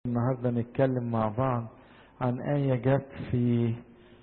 النهارده نتكلم مع بعض عن آية جت في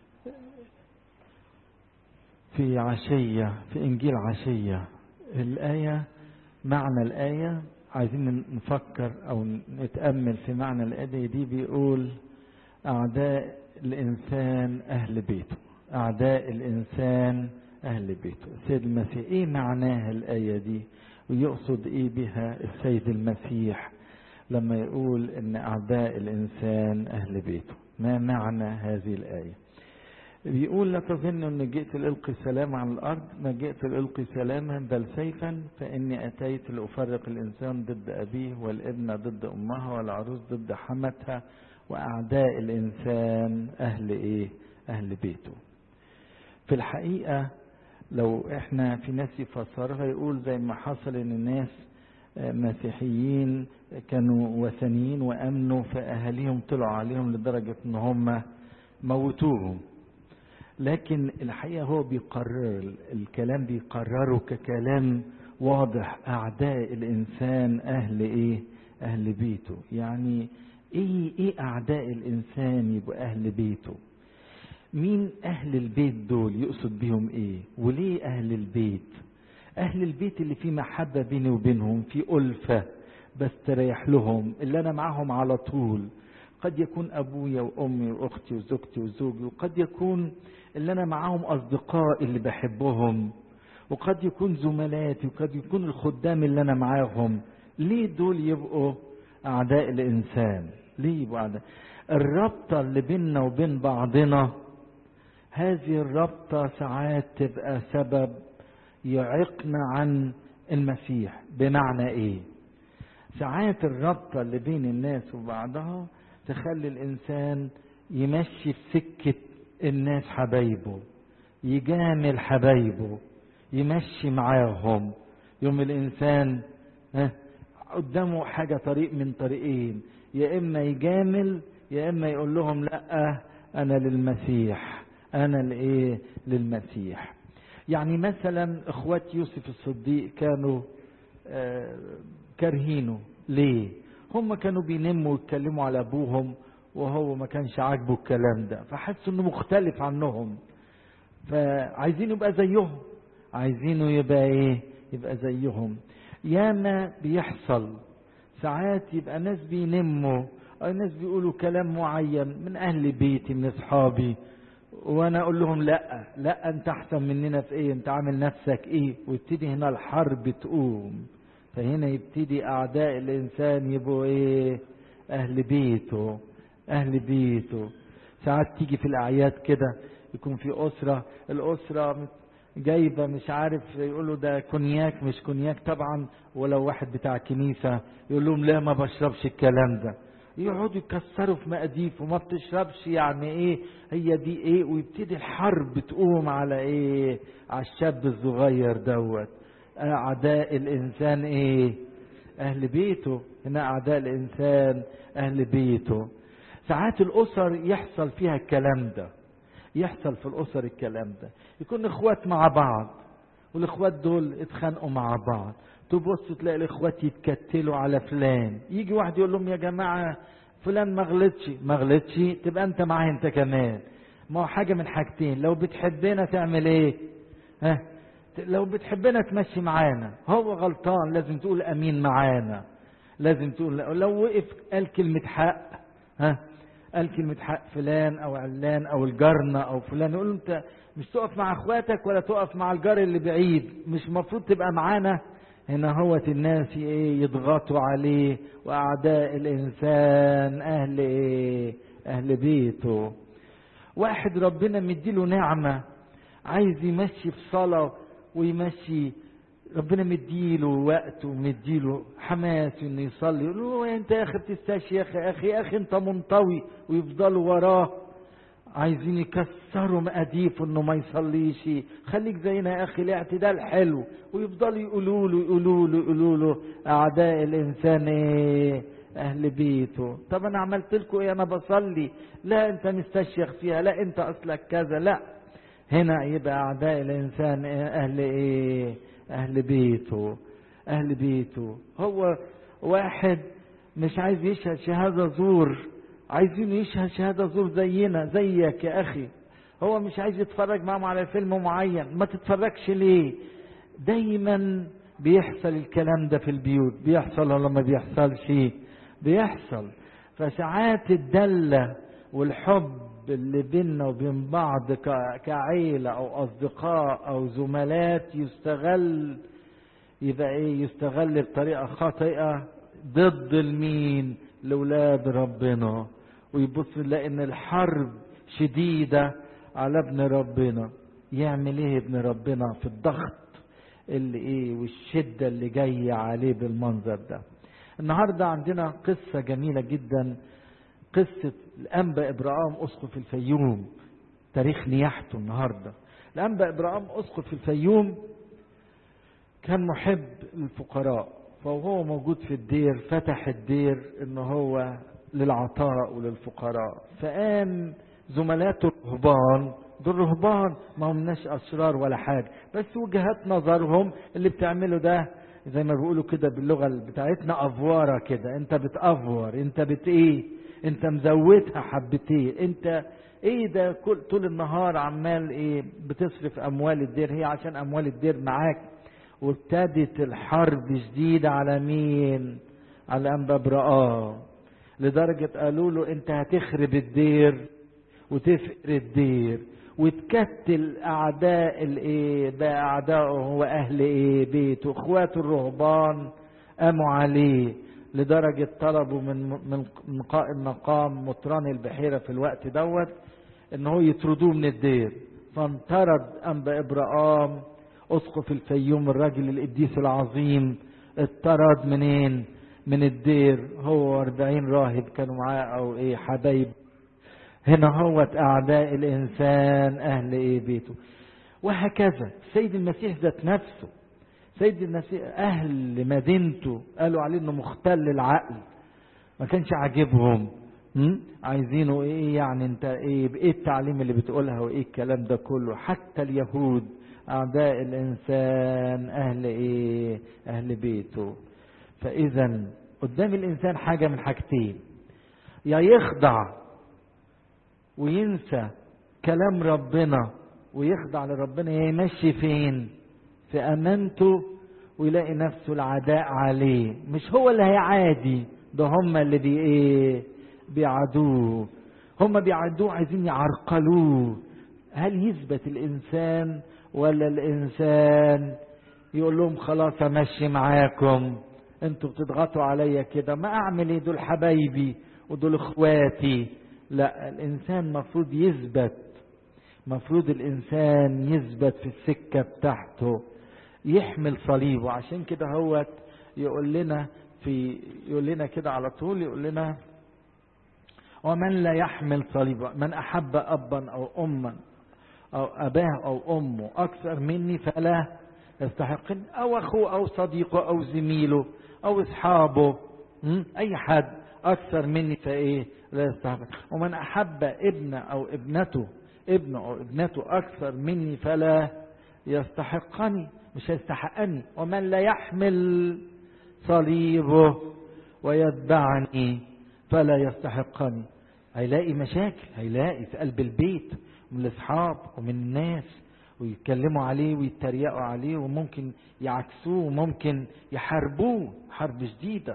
في عشية في إنجيل عشية الآية معنى الآية عايزين نفكر أو نتأمل في معنى الآية دي بيقول أعداء الإنسان أهل بيته أعداء الإنسان أهل بيته السيد المسيح إيه معناها الآية دي ويقصد إيه بها السيد المسيح لما يقول ان اعداء الانسان اهل بيته ما معنى هذه الايه بيقول لا تظن ان جئت لالقي سلام على الارض ما جئت لالقي سلاما بل سيفا فاني اتيت لافرق الانسان ضد ابيه والابن ضد امها والعروس ضد حمتها واعداء الانسان اهل ايه اهل بيته في الحقيقه لو احنا في ناس يفسرها يقول زي ما حصل ان الناس مسيحيين كانوا وثنيين وامنوا فاهاليهم طلعوا عليهم لدرجه ان هم موتوهم لكن الحقيقه هو بيقرر الكلام بيقرره ككلام واضح اعداء الانسان اهل ايه اهل بيته يعني ايه ايه اعداء الانسان يبقوا اهل بيته مين اهل البيت دول يقصد بيهم ايه وليه اهل البيت أهل البيت اللي فيه محبة بيني وبينهم في ألفة بستريح لهم اللي أنا معاهم على طول قد يكون أبويا وأمي وأختي وزوجتي وزوجي وقد يكون اللي أنا معاهم أصدقائي اللي بحبهم وقد يكون زملاتي وقد يكون الخدام اللي أنا معاهم ليه دول يبقوا أعداء الإنسان ليه يبقوا أعداء الرابطة اللي بيننا وبين بعضنا هذه الرابطة ساعات تبقى سبب يعقنا عن المسيح بمعنى ايه ساعات الرابطة اللي بين الناس وبعضها تخلي الانسان يمشي في سكة الناس حبايبه يجامل حبايبه يمشي معاهم يوم الانسان ها قدامه حاجة طريق من طريقين يا اما يجامل يا اما يقول لهم لا انا للمسيح انا لايه للمسيح يعني مثلا اخوات يوسف الصديق كانوا آه كارهينه ليه هم كانوا بينموا ويتكلموا على ابوهم وهو ما كانش عاجبه الكلام ده فحسوا انه مختلف عنهم فعايزين يبقى زيهم عايزينه يبقى ايه يبقى زيهم ياما بيحصل ساعات يبقى ناس بينموا او ناس بيقولوا كلام معين من اهل بيتي من اصحابي وانا اقول لهم لا لا انت احسن مننا في ايه انت عامل نفسك ايه ويبتدي هنا الحرب تقوم فهنا يبتدي اعداء الانسان يبقوا ايه اهل بيته اهل بيته ساعات تيجي في الاعياد كده يكون في اسره الاسره جايبه مش عارف يقولوا ده كونياك مش كونياك طبعا ولو واحد بتاع كنيسه يقول لهم لا ما بشربش الكلام ده يقعدوا يكسروا في مقاديف وما بتشربش يعني ايه هي دي ايه ويبتدي الحرب تقوم على ايه على الشاب الصغير دوت اعداء الانسان ايه اهل بيته هنا اعداء الانسان اهل بيته ساعات الاسر يحصل فيها الكلام ده يحصل في الاسر الكلام ده يكون اخوات مع بعض والاخوات دول اتخانقوا مع بعض تبص تلاقي الاخوات يتكتلوا على فلان يجي واحد يقول لهم يا جماعه فلان ما غلطش ما غلطش تبقى انت معاه انت كمان ما هو حاجه من حاجتين لو بتحبنا تعمل ايه ها لو بتحبنا تمشي معانا هو غلطان لازم تقول امين معانا لازم تقول لو وقف قال كلمه حق ها قال كلمة حق فلان أو علان أو الجارنا أو فلان يقول له أنت مش تقف مع إخواتك ولا تقف مع الجار اللي بعيد مش المفروض تبقى معانا هنا هوت الناس ايه يضغطوا عليه واعداء الانسان اهل ايه اهل بيته واحد ربنا مديله نعمة عايز يمشي في صلاة ويمشي ربنا مديله وقت ومديله حماس انه يصلي يقول له انت يا اخي بتستاشي يا اخي اخي يا اخي انت منطوي ويفضلوا وراه عايزين يكسروا مقاديف انه ما يصليش خليك زينا يا اخي الاعتدال حلو ويفضلوا يقولوا له يقولوا له يقولوا له اعداء الانسان ايه اهل بيته طب انا عملت لكم ايه انا بصلي لا انت مستشيخ فيها لا انت اصلك كذا لا هنا يبقى اعداء الانسان اهل ايه اهل بيته اهل بيته هو واحد مش عايز يشهد شهادة زور عايزين يشهد شهادة زور زينا زيك يا أخي هو مش عايز يتفرج معاهم على فيلم معين ما تتفرجش ليه دايما بيحصل الكلام ده في البيوت بيحصل ولا ما بيحصلش بيحصل فساعات الدلة والحب اللي بيننا وبين بعض كعيلة أو أصدقاء أو زملات يستغل يبقى إيه يستغل بطريقة خاطئة ضد المين لولاد ربنا ويبص يلاقي إن الحرب شديدة على ابن ربنا يعمل إيه ابن ربنا في الضغط اللي إيه والشدة اللي جاية عليه بالمنظر ده النهاردة عندنا قصة جميلة جدا قصة الأنبا إبراهام أسقف الفيوم تاريخ نياحته النهاردة الأنبا إبراهام أسقف الفيوم كان محب للفقراء فهو موجود في الدير فتح الدير ان هو للعطاء وللفقراء فقام زملاته الرهبان دول رهبان ما همناش اشرار ولا حاجه بس وجهات نظرهم اللي بتعمله ده زي ما بيقولوا كده باللغه بتاعتنا افواره كده انت بتافور انت بت ايه انت مزودها حبتين انت ايه ده كل طول النهار عمال ايه بتصرف اموال الدير هي عشان اموال الدير معاك وابتدت الحرب شديدة على مين على انبا برآه لدرجة قالوا له انت هتخرب الدير وتفقر الدير وتكتل اعداء الايه بقى اعدائه هو اهل ايه بيته اخواته الرهبان قاموا عليه لدرجة طلبوا من من قائد مقام مطران البحيرة في الوقت دوت ان هو يطردوه من الدير فانطرد انبا ابراهام اسقف الفيوم الراجل القديس العظيم اطرد منين من الدير هو 40 راهب كانوا معاه او ايه حبايب هنا هو اعداء الانسان اهل ايه بيته وهكذا سيد المسيح ذات نفسه سيد المسيح اهل مدينته قالوا عليه انه مختل العقل ما كانش عاجبهم عايزينه ايه يعني انت ايه ايه التعليم اللي بتقولها وايه الكلام ده كله حتى اليهود اعداء الانسان اهل ايه اهل بيته فاذا قدام الانسان حاجه من حاجتين يا يخضع وينسى كلام ربنا ويخضع لربنا يا يمشي فين في امانته ويلاقي نفسه العداء عليه مش هو اللي هيعادي ده هم اللي بي ايه بيعادوه هم بيعادوه عايزين يعرقلوه هل يثبت الانسان ولا الانسان يقول لهم خلاص امشي معاكم انتوا بتضغطوا عليا كده ما اعمل ايه دول حبايبي ودول اخواتي لا الانسان مفروض يثبت مفروض الانسان يثبت في السكه بتاعته يحمل صليبه عشان كده هو يقول لنا في يقول لنا كده على طول يقول لنا ومن لا يحمل صليبه من احب ابا او اما او اباه او امه اكثر مني فلا يستحق او اخوه او صديقه او زميله او اصحابه اي حد اكثر مني فايه لا يستحق ومن احب ابن او ابنته ابنه او ابنته اكثر مني فلا يستحقني مش هيستحقني ومن لا يحمل صليبه ويتبعني فلا يستحقني هيلاقي مشاكل هيلاقي في قلب البيت من الاصحاب ومن الناس ويتكلموا عليه ويتريقوا عليه وممكن يعكسوه وممكن يحاربوه حرب شديده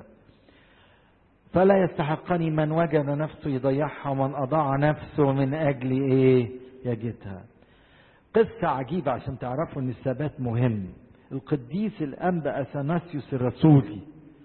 فلا يستحقني من وجد نفسه يضيعها ومن اضاع نفسه من اجل ايه يجدها قصة عجيبة عشان تعرفوا ان الثبات مهم القديس الانبا اثناسيوس الرسولي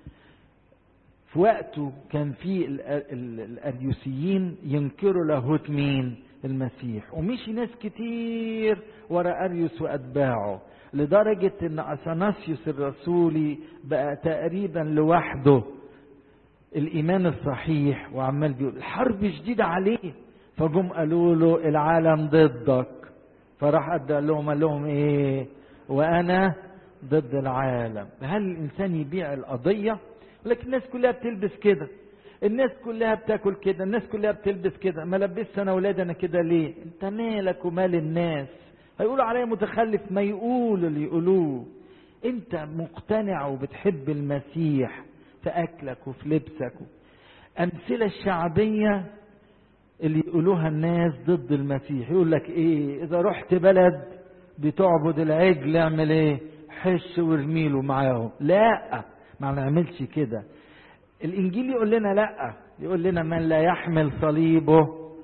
في وقته كان في الاريوسيين ينكروا لاهوت مين المسيح ومشي ناس كتير ورا اريوس واتباعه لدرجة ان اثناسيوس الرسولي بقى تقريبا لوحده الايمان الصحيح وعمال بيقول الحرب شديدة عليه فجم قالوا له العالم ضدك فراح قال لهم قال لهم ايه وانا ضد العالم هل الانسان يبيع القضية لكن الناس كلها بتلبس كده الناس كلها بتاكل كده الناس كلها بتلبس كده ما لبست انا ولاد انا كده ليه انت مالك ومال الناس هيقولوا عليا متخلف ما يقولوا اللي يقولوه انت مقتنع وبتحب المسيح في أكلك وفي لبسك أمثلة الشعبية اللي يقولوها الناس ضد المسيح يقول لك ايه اذا رحت بلد بتعبد العجل اعمل ايه حش وارميله معاهم لا ما نعملش كده الانجيل يقول لنا لا يقول لنا من لا يحمل صليبه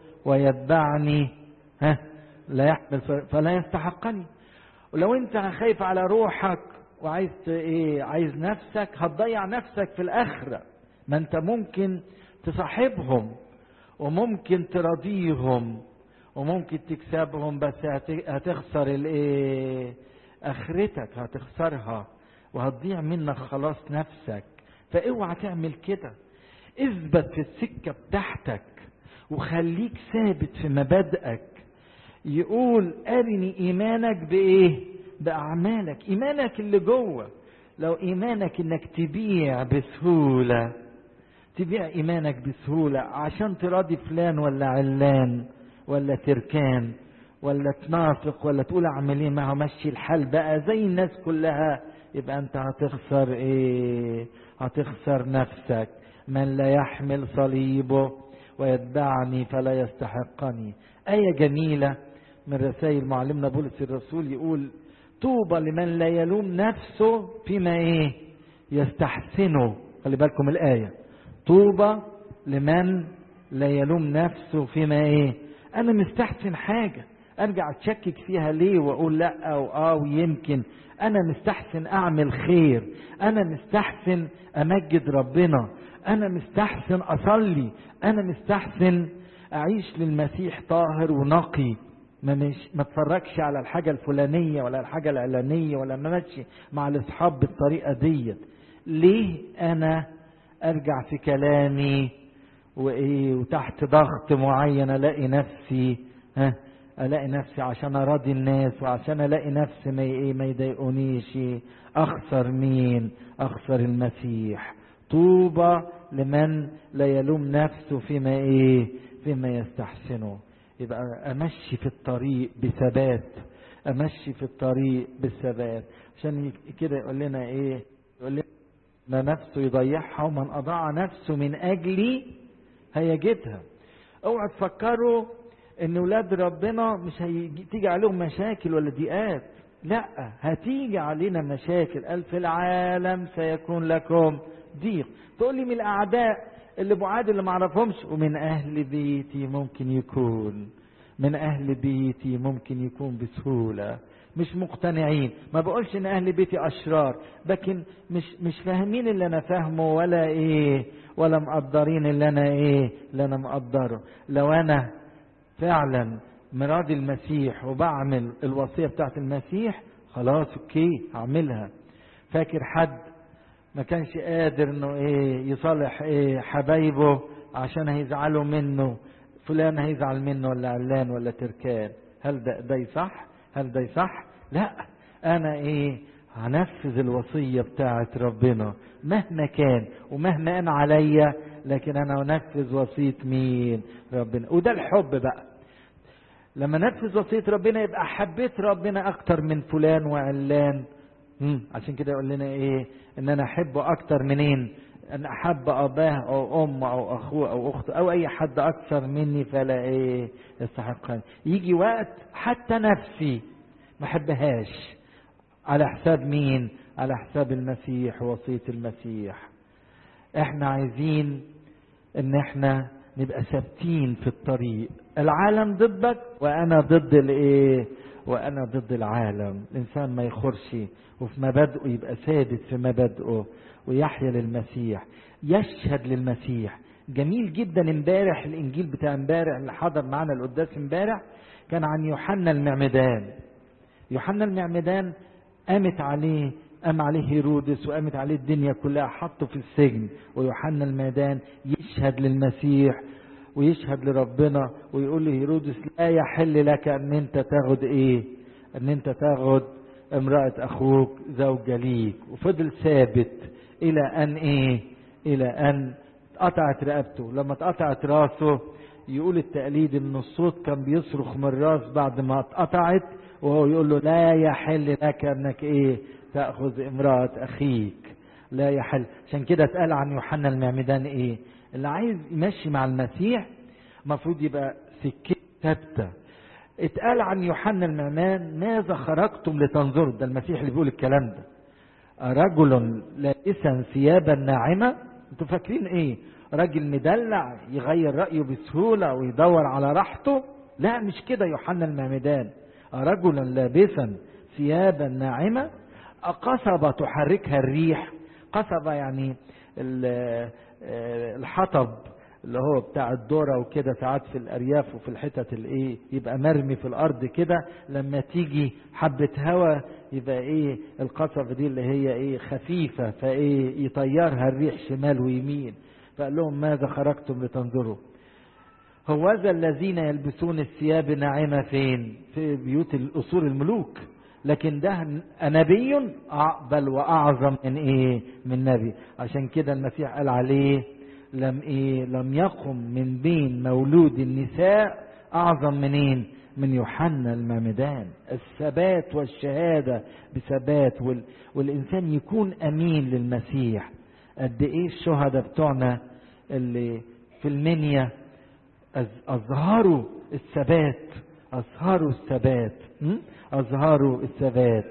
ويتبعني ها لا يحمل صليبه فلا يستحقني ولو انت خايف على روحك وعايز ايه عايز نفسك هتضيع نفسك في الاخره ما انت ممكن تصاحبهم وممكن تراضيهم وممكن تكسبهم بس هتخسر الايه اخرتك هتخسرها وهتضيع منك خلاص نفسك فاوعى تعمل كده اثبت في السكه بتاعتك وخليك ثابت في مبادئك يقول ارني ايمانك بايه باعمالك ايمانك اللي جوه لو ايمانك انك تبيع بسهوله تبيع ايمانك بسهوله عشان تراضي فلان ولا علان ولا تركان ولا تنافق ولا تقول اعمل ايه ما هو مشي الحال بقى زي الناس كلها يبقى انت هتخسر ايه هتخسر نفسك من لا يحمل صليبه ويتبعني فلا يستحقني آية جميلة من رسائل معلمنا بولس الرسول يقول طوبى لمن لا يلوم نفسه فيما ايه يستحسنه خلي بالكم الآية طوبى لمن لا يلوم نفسه فيما ايه انا مستحسن حاجة ارجع اتشكك فيها ليه واقول لا او اه ويمكن انا مستحسن اعمل خير انا مستحسن امجد ربنا انا مستحسن اصلي انا مستحسن اعيش للمسيح طاهر ونقي ما مش ما اتفرجش على الحاجه الفلانيه ولا الحاجه العلانيه ولا ما ماشي مع الاصحاب بالطريقه ديت ليه انا ارجع في كلامي وايه وتحت ضغط معين الاقي نفسي ها الاقي نفسي عشان اراضي الناس وعشان الاقي نفسي ما ايه ما يضايقونيش اخسر مين اخسر المسيح طوبى لمن لا يلوم نفسه فيما ايه فيما يستحسنه يبقى امشي في الطريق بثبات امشي في الطريق بالثبات عشان كده يقول لنا ايه يقول لنا ما نفسه يضيعها ومن اضاع نفسه من اجلي هيجدها اوعى تفكروا ان ولاد ربنا مش هتيجي عليهم مشاكل ولا ضيقات لا هتيجي علينا مشاكل قال في العالم سيكون لكم ضيق تقول لي من الاعداء اللي بعاد اللي ما اعرفهمش ومن اهل بيتي ممكن يكون من اهل بيتي ممكن يكون بسهوله مش مقتنعين ما بقولش ان اهل بيتي اشرار لكن مش مش فاهمين اللي انا فاهمه ولا ايه ولا مقدرين اللي انا ايه اللي انا مقدره لو انا فعلا مراضي المسيح وبعمل الوصيه بتاعت المسيح خلاص اوكي هعملها فاكر حد ما كانش قادر انه ايه يصالح ايه حبايبه عشان هيزعلوا منه فلان هيزعل منه ولا علان ولا تركان هل ده ده صح هل ده صح لا انا ايه هنفذ الوصيه بتاعت ربنا مهما كان ومهما انا عليا لكن انا انفذ وصيه مين ربنا وده الحب بقى لما نفذ وصيه ربنا يبقى حبيت ربنا اكتر من فلان وعلان مم. عشان كده يقول لنا ايه ان انا احبه اكتر منين ان احب اباه او ام او اخوه او اخته او اي حد اكثر مني فلا ايه يستحقني يجي وقت حتى نفسي ما احبهاش على حساب مين على حساب المسيح ووصيه المسيح احنا عايزين ان احنا نبقى ثابتين في الطريق العالم ضدك وانا ضد الايه وانا ضد العالم الانسان ما يخرش وفي مبادئه يبقى ثابت في مبادئه ويحيا للمسيح يشهد للمسيح جميل جدا امبارح الانجيل بتاع امبارح اللي حضر معانا القداس امبارح كان عن يوحنا المعمدان يوحنا المعمدان قامت عليه قام عليه هيرودس وقامت عليه الدنيا كلها حطه في السجن ويوحنا المعمدان يشهد للمسيح ويشهد لربنا ويقول لهيرودس لا يحل لك ان انت تاخد ايه ان انت تاخد امرأة اخوك زوجة ليك وفضل ثابت الى ان ايه الى ان اتقطعت رقبته لما اتقطعت راسه يقول التقليد ان الصوت كان بيصرخ من الراس بعد ما اتقطعت وهو يقول له لا يحل لك انك ايه تاخذ امراه اخيك لا يحل عشان كده اتقال عن يوحنا المعمدان ايه اللي عايز يمشي مع المسيح المفروض يبقى سكته ثابته اتقال عن يوحنا المعمان ماذا خرجتم لتنظروا ده المسيح اللي بيقول الكلام ده رجل لابسا ثيابا ناعمه انتوا فاكرين ايه راجل مدلع يغير رايه بسهوله ويدور على راحته لا مش كده يوحنا المعمدان رجلا لابسا ثيابا ناعمه قصبه تحركها الريح قصبه يعني الحطب اللي هو بتاع الذره وكده ساعات في الارياف وفي الحتت الايه يبقى مرمي في الارض كده لما تيجي حبه هواء يبقى ايه القصبه دي اللي هي ايه خفيفه فايه يطيرها الريح شمال ويمين فقال لهم ماذا خرجتم لتنظروا هوذا الذين يلبسون الثياب ناعمه فين في بيوت الاصول الملوك لكن ده نبي بل واعظم من ايه من نبي عشان كده المسيح قال عليه لم ايه لم يقم من بين مولود النساء اعظم منين من يوحنا المعمدان الثبات والشهاده بثبات وال والانسان يكون امين للمسيح قد ايه الشهداء بتوعنا اللي في المنيا اظهروا الثبات اظهروا الثبات اظهروا الثبات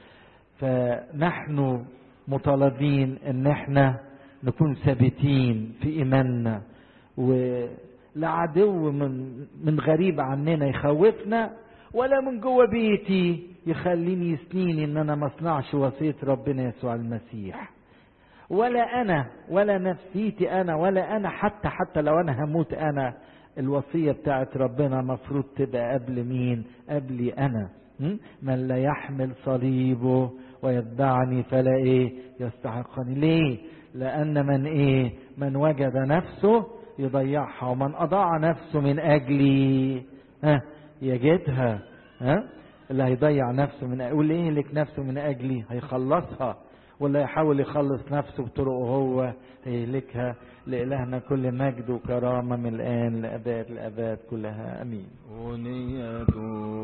فنحن مطالبين ان احنا نكون ثابتين في ايماننا ولا عدو من من غريب عننا يخوفنا ولا من جوه بيتي يخليني يسنيني ان انا ما اصنعش وصيه ربنا يسوع المسيح ولا انا ولا نفسيتي انا ولا انا حتى حتى لو انا هموت انا الوصيه بتاعت ربنا مفروض تبقى قبل مين قبلي انا من لا يحمل صليبه ويتبعني فلا ايه يستحقني ليه لان من ايه من وجد نفسه يضيعها ومن اضاع نفسه من اجلي ها يجدها ها اللي هيضيع نفسه من واللي يهلك نفسه من اجلي هيخلصها واللي يحاول يخلص نفسه بطرقه هو هيهلكها لإلهنا كل مجد وكرامة من الآن لأباد الأباد كلها أمين أغنية